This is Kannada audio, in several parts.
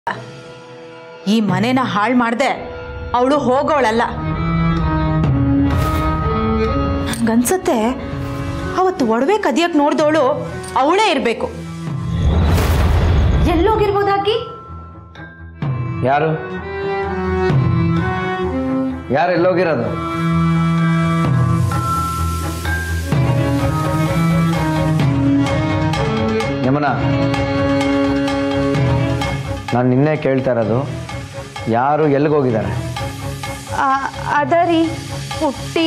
ಈ ಮನೆನ ಹಾಳು ಮಾಡ್ದೆ ಅವಳು ಹೋಗೋಳಲ್ಲ ನನ್ಗನ್ಸತ್ತೆ ಅವತ್ತು ಒಡವೆ ಕದಿಯಕ್ ನೋಡ್ದವಳು ಅವಳೇ ಇರಬೇಕು ಎಲ್ಲೋಗಿರ್ಬೋದಾಕಿ ಯಾರು ಯಾರು ಎಲ್ಲೋಗಿರೋದು ಯಮನ ನಾನು ನಿನ್ನೆ ಕೇಳ್ತಾ ಇರೋದು ಯಾರು ಎಲ್ಲಿಗೋಗಿದ್ದಾರೆ ಅದ ರೀ ಹುಟ್ಟಿ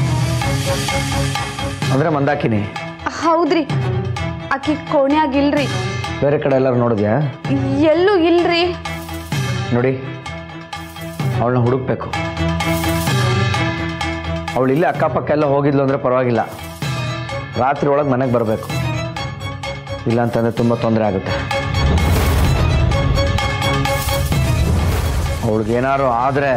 ಅಂದರೆ ಮಂದಾಕಿನಿ ಹೌದ್ರಿ ಆಕಿ ಕೋಣ್ಯಾಗಿಲ್ರಿ ಬೇರೆ ಕಡೆ ಎಲ್ಲರೂ ನೋಡಿದ್ಯಾ ಎಲ್ಲೂ ಇಲ್ರಿ ನೋಡಿ ಅವಳನ್ನ ಹುಡುಕ್ಬೇಕು ಅವಳು ಇಲ್ಲೇ ಅಕ್ಕಪಕ್ಕ ಎಲ್ಲ ಹೋಗಿದ್ಲು ಅಂದರೆ ಪರವಾಗಿಲ್ಲ ರಾತ್ರಿ ಒಳಗೆ ಮನೆಗೆ ಬರಬೇಕು ಇಲ್ಲ ಅಂತಂದರೆ ತುಂಬ ತೊಂದರೆ ಆಗುತ್ತೆ ಅವಳಿಗೇನಾದ್ರು ಆದರೆ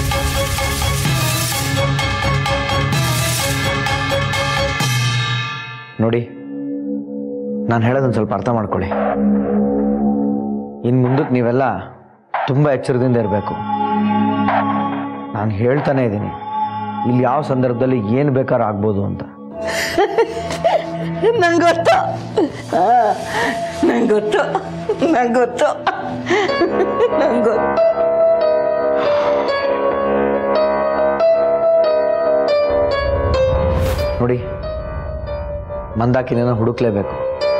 ನೋಡಿ ನಾನು ಹೇಳೋದೊಂದು ಸ್ವಲ್ಪ ಅರ್ಥ ಮಾಡ್ಕೊಳ್ಳಿ ಇನ್ನು ಮುಂದಕ್ಕೆ ನೀವೆಲ್ಲ ತುಂಬ ಎಚ್ಚರದಿಂದ ಇರಬೇಕು ನಾನು ಹೇಳ್ತಾನೆ ಇದ್ದೀನಿ ಇಲ್ಲಿ ಯಾವ ಸಂದರ್ಭದಲ್ಲಿ ಏನು ಬೇಕಾದ್ರೂ ಆಗ್ಬೋದು ಅಂತ ನಂಗೆ ಗೊತ್ತು ನಂಗೆ ಗೊತ್ತು ನಂಗೆ ಗೊತ್ತು ನಂಗೆ ಗೊತ್ತು ನೋಡಿ ಮಂದಾಕಿನ ಹುಡುಕ್ಲೇಬೇಕು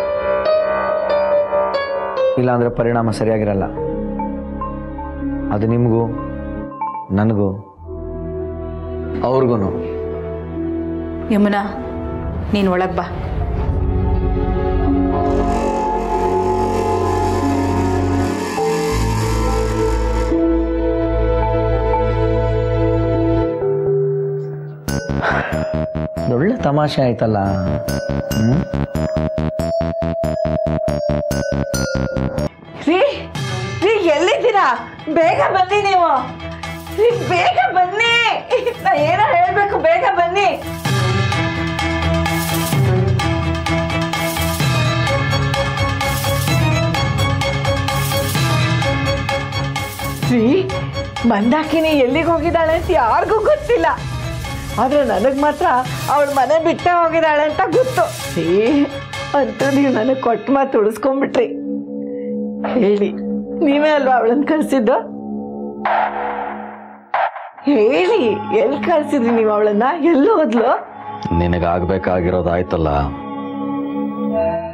ಇಲ್ಲಾಂದರೆ ಪರಿಣಾಮ ಸರಿಯಾಗಿರಲ್ಲ ಅದು ನಿಮಗೂ ನನಗೂ ಅವ್ರಿಗೂ ಯಮುನಾ ನೀನು ಒಳಗೆ ಬಾ ಒಳ್ಳೆ ತಮಾಷೆ ಆಯ್ತಲ್ಲ ಹ್ಞೂ ರೀ ರೀ ಎಲ್ಲಿದ್ದೀರಾ ಬೇಗ ಬನ್ನಿ ನೀವು ರೀ ಬೇಗ ಬನ್ನಿ ನಾ ಏನೋ ಹೇಳ್ಬೇಕು ಬೇಗ ಬನ್ನಿ ರೀ ಮಂದಾಕಿನಿ ಎಲ್ಲಿಗೆ ಹೋಗಿದ್ದಾಳೆ ಅಂತ ಯಾರಿಗೂ ಗೊತ್ತಿಲ್ಲ ಆದ್ರೆ ನನಗೆ ಮಾತ್ರ ಅವಳ ಮನೆ ಬಿಟ್ಟೆ ಹೋಗಿದ್ದಾಳೆ ಅಂತ ಗೊತ್ತು ರೀ ಅಂತೂ ನೀವು ನನಗೆ ಕೊಟ್ಟು ಮಾತು ಉಳಿಸ್ಕೊಂಡ್ಬಿಟ್ರಿ ಹೇಳಿ ನೀವೇ ಅಲ್ವಾ ಅವಳನ್ನ ಕಳ್ಸಿದ್ದು ಹೇಳಿ ಎಲ್ಲಿ ಕಳ್ಸಿದ್ರಿ ನೀವು ಅವಳನ್ನ ಎಲ್ಲಿ ಹೋದ್ಲು ನಿನಗಾಗಬೇಕಾಗಿರೋದು ಆಯ್ತಲ್ಲ